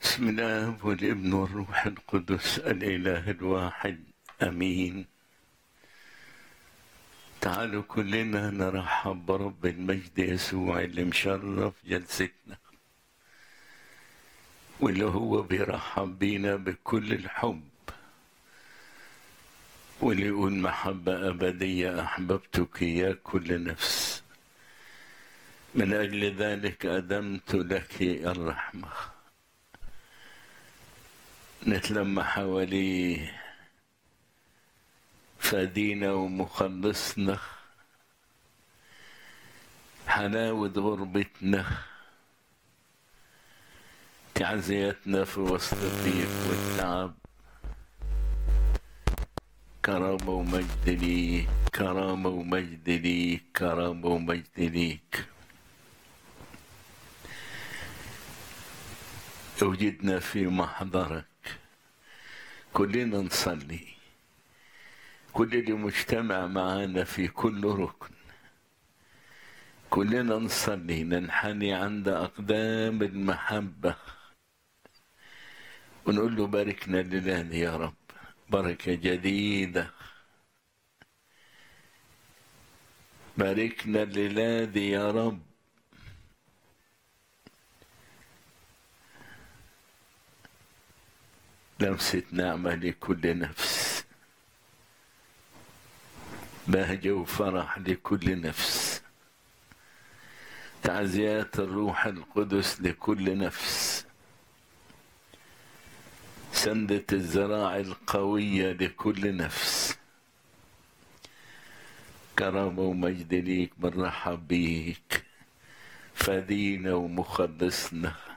بسم الله والابن والروح القدس الإله الواحد أمين تعالوا كلنا نرحب برب المجد يسوع اللي مشرف جلستنا واللي هو بيرحب بينا بكل الحب واللي يقول محبة أبدية أحببتك يا كل نفس من أجل ذلك أدمت لك الرحمة نتلم حواليه فدينا ومخلصنا حلاوة غربتنا تعزيتنا في وسط الضيق والتعب كرامة ومجد ليك كرامة ومجد ليك كرامة ومجد ليك وجدنا في محضرك كلنا نصلي كل اللي مجتمع معانا في كل ركن كلنا نصلي ننحني عند أقدام المحبة ونقول له باركنا الليلة يا رب بركة جديدة باركنا الليلة يا رب لمسة نعمة لكل نفس بهجة وفرح لكل نفس تعزيات الروح القدس لكل نفس سندة الزراعة القوية لكل نفس كرامة ومجد ليك بنرحب بيك فدينا ومخلصنا